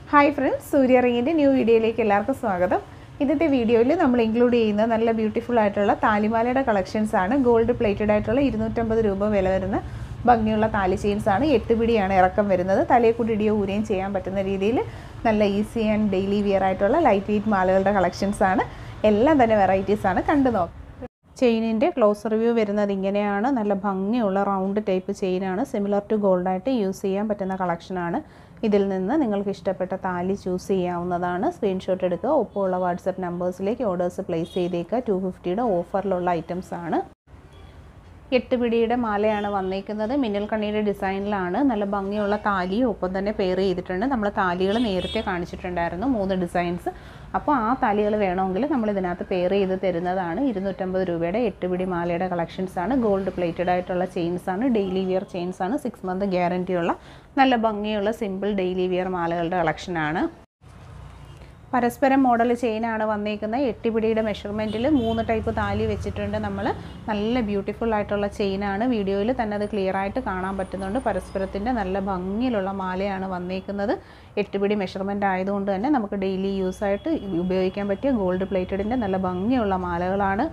hi friends Surya റിങ്ങിൻ്റെ new വീഡിയോയിലേക്ക് എല്ലാവർക്കും സ്വാഗതം ഇന്നത്തെ വീഡിയോയിൽ നമ്മൾ ഇൻക്ലൂഡ് ചെയ്യുന്ന നല്ല ബ്യൂട്ടിഫുൾ ആയിട്ടുള്ള താലിമാലയുടെ കളക്ഷൻസ് ആണ് ഗോൾഡ് പ്ലേറ്റഡ് ആയിട്ടുള്ള ഇരുന്നൂറ്റമ്പത് രൂപ വില വരുന്ന ഭംഗിയുള്ള താലി ചെയിൻസ് ആണ് എട്ട് പിടിയാണ് ഇറക്കം വരുന്നത് തലയെ കൂടി ഇടിയോ ഊരുകയും ചെയ്യാൻ പറ്റുന്ന രീതിയിൽ നല്ല ഈസി ആൻഡ് ഡെയിലി വിയർ ആയിട്ടുള്ള ലൈറ്റ് വെയ്റ്റ് മാലകളുടെ കളക്ഷൻസ് ആണ് എല്ലാം തന്നെ വെറൈറ്റീസ് ആണ് കണ്ടു നോക്കാം ചെയിനിൻ്റെ ക്ലോസ് റിവ്യൂ വരുന്നത് ഇങ്ങനെയാണ് നല്ല ഭംഗിയുള്ള റൗണ്ട് ടൈപ്പ് ചെയിനാണ് സിമിലർ ടു ഗോൾഡായിട്ട് യൂസ് ചെയ്യാൻ പറ്റുന്ന കളക്ഷനാണ് ഇതിൽ നിന്ന് നിങ്ങൾക്ക് ഇഷ്ടപ്പെട്ട താലി ചൂസ് ചെയ്യാവുന്നതാണ് സ്ക്രീൻഷോട്ട് എടുക്കുക ഒപ്പമുള്ള വാട്സപ്പ് നമ്പേഴ്സിലേക്ക് ഓർഡേഴ്സ് പ്ലേസ് ചെയ്തേക്കുക ടു ഫിഫ്റ്റിയുടെ ഓഫറിലുള്ള ഐറ്റംസ് ആണ് എട്ട് പിടിയുടെ മാലയാണ് വന്നേക്കുന്നത് മിന്നൽ കണ്ണിയുടെ ഡിസൈനിലാണ് നല്ല ഭംഗിയുള്ള താലിയും ഒപ്പം തന്നെ പെയർ ചെയ്തിട്ടുണ്ട് നമ്മൾ താലികൾ നേരത്തെ കാണിച്ചിട്ടുണ്ടായിരുന്നു മൂന്ന് ഡിസൈൻസ് അപ്പോൾ ആ താലികൾ വേണമെങ്കിൽ നമ്മൾ ഇതിനകത്ത് പെയർ ചെയ്ത് തരുന്നതാണ് ഇരുന്നൂറ്റമ്പത് രൂപയുടെ എട്ട് പിടി മാലയുടെ കളക്ഷൻസ് ആണ് ഗോൾഡ് പ്ലേറ്റഡ് ആയിട്ടുള്ള ചെയിൻസ് ആണ് ഡെയിലി വിയർ ചെയിൻസ് ആണ് സിക്സ് മന്ത് ഗ്യാരൻറ്റിയുള്ള നല്ല ഭംഗിയുള്ള സിമ്പിൾ ഡെയിലി വിയർ മാലകളുടെ കളക്ഷനാണ് പരസ്പരം മോഡൽ ചെയിനാണ് വന്നേക്കുന്നത് എട്ടിപിടിയുടെ മെഷർമെൻറ്റിൽ മൂന്ന് ടൈപ്പ് താലി വെച്ചിട്ടുണ്ട് നമ്മൾ നല്ല ബ്യൂട്ടിഫുൾ ആയിട്ടുള്ള ചെയിനാണ് വീഡിയോയിൽ തന്നെ അത് ക്ലിയർ ആയിട്ട് കാണാൻ പറ്റുന്നുണ്ട് പരസ്പരത്തിൻ്റെ നല്ല ഭംഗിയിലുള്ള മാലയാണ് വന്നേക്കുന്നത് എട്ടുപിടി മെഷർമെൻറ്റ് ആയതുകൊണ്ട് തന്നെ നമുക്ക് ഡെയിലി യൂസായിട്ട് ഉപയോഗിക്കാൻ പറ്റിയ ഗോൾഡ് പ്ലേറ്റഡിൻ്റെ നല്ല ഭംഗിയുള്ള മാലകളാണ്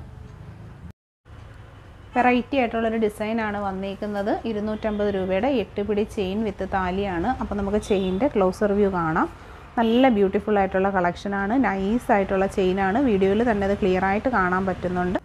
വെറൈറ്റി ആയിട്ടുള്ളൊരു ഡിസൈനാണ് വന്നേക്കുന്നത് ഇരുന്നൂറ്റമ്പത് രൂപയുടെ എട്ടുപിടി ചെയിൻ വിത്ത് താലിയാണ് അപ്പോൾ നമുക്ക് ചെയിൻ്റെ ക്ലോസർ വ്യൂ കാണാം നല്ല ബ്യൂട്ടിഫുൾ ആയിട്ടുള്ള കളക്ഷനാണ് നൈസ് ആയിട്ടുള്ള ചെയിനാണ് വീഡിയോയിൽ തന്നെ അത് ക്ലിയർ ആയിട്ട് കാണാൻ പറ്റുന്നുണ്ട്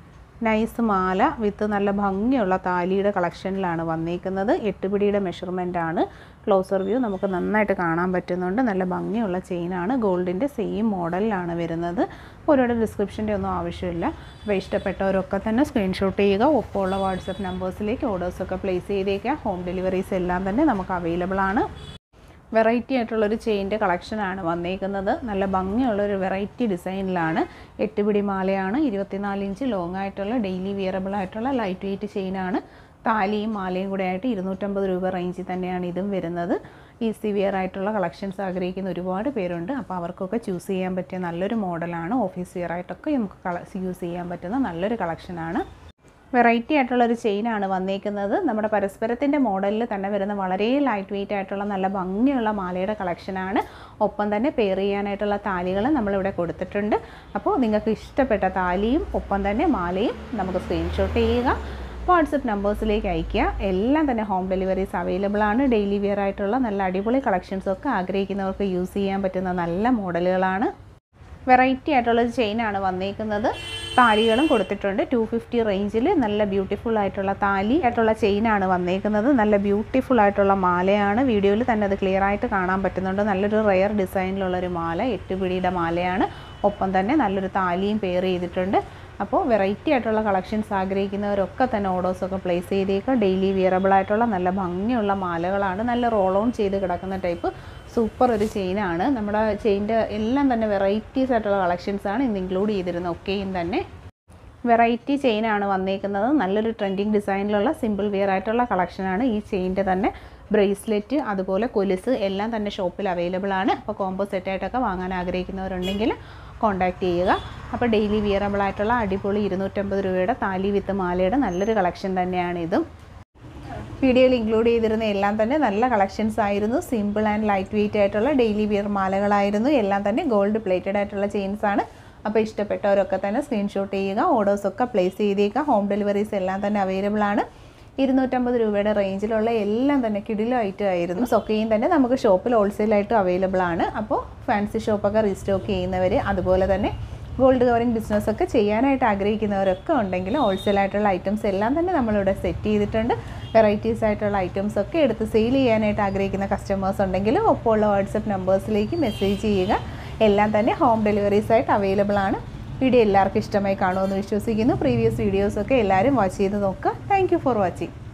നൈസ് മാല വിത്ത് നല്ല ഭംഗിയുള്ള താലിയുടെ കളക്ഷനിലാണ് വന്നേക്കുന്നത് എട്ടുപിടിയുടെ മെഷർമെൻ്റ് ആണ് ക്ലോസർ വ്യൂ നമുക്ക് നന്നായിട്ട് കാണാൻ പറ്റുന്നുണ്ട് നല്ല ഭംഗിയുള്ള ചെയിനാണ് ഗോൾഡിൻ്റെ സെയിം മോഡലിലാണ് വരുന്നത് ഒരുപാട് ഡിസ്ക്രിപ്ഷൻ്റെ ഒന്നും ആവശ്യമില്ല അപ്പോൾ ഇഷ്ടപ്പെട്ടവരൊക്കെ തന്നെ സ്ക്രീൻഷോട്ട് ചെയ്യുക ഒപ്പമുള്ള വാട്സപ്പ് നമ്പേഴ്സിലേക്ക് ഓർഡേഴ്സൊക്കെ പ്ലേസ് ചെയ്തേക്കുക ഹോം ഡെലിവറീസ് എല്ലാം തന്നെ നമുക്ക് അവൈലബിൾ ആണ് വെറൈറ്റി ആയിട്ടുള്ളൊരു ചെയിൻ്റെ കളക്ഷനാണ് വന്നേക്കുന്നത് നല്ല ഭംഗിയുള്ളൊരു വെറൈറ്റി ഡിസൈനിലാണ് എട്ട് പിടി മാലയാണ് ഇരുപത്തിനാല് ഇഞ്ച് ലോങ് ആയിട്ടുള്ള ഡെയിലി വിയറബിൾ ആയിട്ടുള്ള ലൈറ്റ് വെയിറ്റ് ചെയിനാണ് താലിയും മാലയും കൂടെ ആയിട്ട് ഇരുന്നൂറ്റമ്പത് രൂപ റേഞ്ചിൽ തന്നെയാണ് ഇതും വരുന്നത് ഈസി വിയർ ആയിട്ടുള്ള കളക്ഷൻസ് ആഗ്രഹിക്കുന്ന ഒരുപാട് പേരുണ്ട് അപ്പോൾ അവർക്കൊക്കെ ചൂസ് ചെയ്യാൻ പറ്റിയ നല്ലൊരു മോഡലാണ് ഓഫീസ് വിയർ ആയിട്ടൊക്കെ നമുക്ക് കള യൂസ് ചെയ്യാൻ പറ്റുന്ന നല്ലൊരു കളക്ഷനാണ് വെറൈറ്റി ആയിട്ടുള്ള ഒരു ചെയിനാണ് വന്നേക്കുന്നത് നമ്മുടെ പരസ്പരത്തിൻ്റെ മോഡലിൽ തന്നെ വരുന്ന വളരെ ലൈറ്റ് വെയിറ്റ് ആയിട്ടുള്ള നല്ല ഭംഗിയുള്ള മാലയുടെ കളക്ഷനാണ് ഒപ്പം തന്നെ പെയർ ചെയ്യാനായിട്ടുള്ള താലികൾ നമ്മളിവിടെ കൊടുത്തിട്ടുണ്ട് അപ്പോൾ നിങ്ങൾക്ക് ഇഷ്ടപ്പെട്ട താലിയും ഒപ്പം തന്നെ മാലയും നമുക്ക് സ്ക്രീൻഷോട്ട് ചെയ്യുക വാട്സപ്പ് നമ്പേഴ്സിലേക്ക് അയയ്ക്കുക എല്ലാം തന്നെ ഹോം ഡെലിവറീസ് അവൈലബിൾ ആണ് ഡെയിലി വിയർ ആയിട്ടുള്ള നല്ല അടിപൊളി കളക്ഷൻസൊക്കെ ആഗ്രഹിക്കുന്നവർക്ക് യൂസ് ചെയ്യാൻ പറ്റുന്ന നല്ല മോഡലുകളാണ് വെറൈറ്റി ആയിട്ടുള്ളൊരു ചെയിനാണ് വന്നേക്കുന്നത് താലികളും കൊടുത്തിട്ടുണ്ട് ടു ഫിഫ്റ്റി റേഞ്ചിൽ നല്ല ബ്യൂട്ടിഫുൾ ആയിട്ടുള്ള താലി ആയിട്ടുള്ള ചെയിനാണ് വന്നേക്കുന്നത് നല്ല ബ്യൂട്ടിഫുൾ ആയിട്ടുള്ള മാലയാണ് വീഡിയോയിൽ തന്നെ അത് ക്ലിയർ ആയിട്ട് കാണാൻ പറ്റുന്നുണ്ട് നല്ലൊരു റെയർ ഡിസൈനിലുള്ളൊരു മാല എട്ട് പിടിയുടെ മാലയാണ് ഒപ്പം തന്നെ നല്ലൊരു താലിയും പെയർ ചെയ്തിട്ടുണ്ട് അപ്പോൾ വെറൈറ്റി ആയിട്ടുള്ള കളക്ഷൻസ് ആഗ്രഹിക്കുന്നവരൊക്കെ തന്നെ ഓർഡേഴ്സൊക്കെ പ്ലേസ് ചെയ്തേക്കുക ഡെയിലി വിയറബിൾ ആയിട്ടുള്ള നല്ല ഭംഗിയുള്ള മാലകളാണ് നല്ല റോൾ ഓൺ ചെയ്ത് കിടക്കുന്ന ടൈപ്പ് സൂപ്പർ ഒരു ചെയിനാണ് നമ്മുടെ ചെയിൻ്റെ എല്ലാം തന്നെ വെറൈറ്റീസ് ആയിട്ടുള്ള കളക്ഷൻസാണ് ഇന്ന് ഇൻക്ലൂഡ് ചെയ്തിരുന്നത് ഒക്കെയും തന്നെ വെറൈറ്റി ചെയിനാണ് വന്നേക്കുന്നത് നല്ലൊരു ട്രെൻഡിങ് ഡിസൈനിലുള്ള സിമ്പിൾ വിയർ ആയിട്ടുള്ള കളക്ഷനാണ് ഈ ചെയിൻ്റെ തന്നെ ബ്രേസ്ലെറ്റ് അതുപോലെ കൊലുസ് എല്ലാം തന്നെ ഷോപ്പിൽ അവൈലബിൾ ആണ് അപ്പോൾ കോംബോ സെറ്റായിട്ടൊക്കെ വാങ്ങാൻ ആഗ്രഹിക്കുന്നവരുണ്ടെങ്കിൽ കോൺടാക്റ്റ് ചെയ്യുക അപ്പോൾ ഡെയിലി വിയറബിൾ ആയിട്ടുള്ള അടിപൊളി ഇരുന്നൂറ്റമ്പത് രൂപയുടെ താലി വിത്ത് മാലയുടെ നല്ലൊരു കളക്ഷൻ തന്നെയാണ് ഇതും വീഡിയോയിൽ ഇൻക്ലൂഡ് ചെയ്തിരുന്ന എല്ലാം തന്നെ നല്ല കളക്ഷൻസ് ആയിരുന്നു സിമ്പിൾ ആൻഡ് ലൈറ്റ് വെയിറ്റ് ആയിട്ടുള്ള ഡെയിലി വിയർ മാലകളായിരുന്നു എല്ലാം തന്നെ ഗോൾഡ് പ്ലേറ്റഡ് ആയിട്ടുള്ള ചെയിൻസ് ആണ് അപ്പോൾ ഇഷ്ടപ്പെട്ടവരൊക്കെ തന്നെ സ്ക്രീൻഷോട്ട് ചെയ്യുക ഓർഡേഴ്സൊക്കെ പ്ലേസ് ചെയ്തേക്കുക ഹോം ഡെലിവറീസ് എല്ലാം തന്നെ അവൈലബിൾ ആണ് ഇരുന്നൂറ്റമ്പത് രൂപയുടെ റേഞ്ചിലുള്ള എല്ലാം തന്നെ കിടിലോ ഐറ്റം ആയിരുന്നു സൊക്കെയും തന്നെ നമുക്ക് ഷോപ്പിൽ ഹോൾസെയിലായിട്ടും അവൈലബിൾ ആണ് അപ്പോൾ ഫാൻസി ഷോപ്പൊക്കെ റീസ്റ്റോക്ക് ചെയ്യുന്നവർ അതുപോലെ തന്നെ ഗോൾഡ് കവറിങ് ബിസിനസ്സൊക്കെ ചെയ്യാനായിട്ട് ആഗ്രഹിക്കുന്നവരൊക്കെ ഉണ്ടെങ്കിൽ ഹോൾസെയിലായിട്ടുള്ള ഐറ്റംസ് എല്ലാം തന്നെ നമ്മളിവിടെ സെറ്റ് ചെയ്തിട്ടുണ്ട് വെറൈറ്റീസ് ആയിട്ടുള്ള ഐറ്റംസ് ഒക്കെ എടുത്ത് സെയിൽ ചെയ്യാനായിട്ട് ആഗ്രഹിക്കുന്ന കസ്റ്റമേഴ്സ് ഉണ്ടെങ്കിൽ ഒപ്പമുള്ള വാട്സപ്പ് നമ്പേഴ്സിലേക്ക് മെസ്സേജ് ചെയ്യുക എല്ലാം തന്നെ ഹോം ഡെലിവറീസ് ആയിട്ട് അവൈലബിൾ ആണ് വീഡിയോ എല്ലാവർക്കും ഇഷ്ടമായി കാണുമെന്ന് വിശ്വസിക്കുന്നു പ്രീവിയസ് വീഡിയോസൊക്കെ എല്ലാവരും വാച്ച് ചെയ്ത് നോക്കുക താങ്ക് ഫോർ വാച്ചിങ്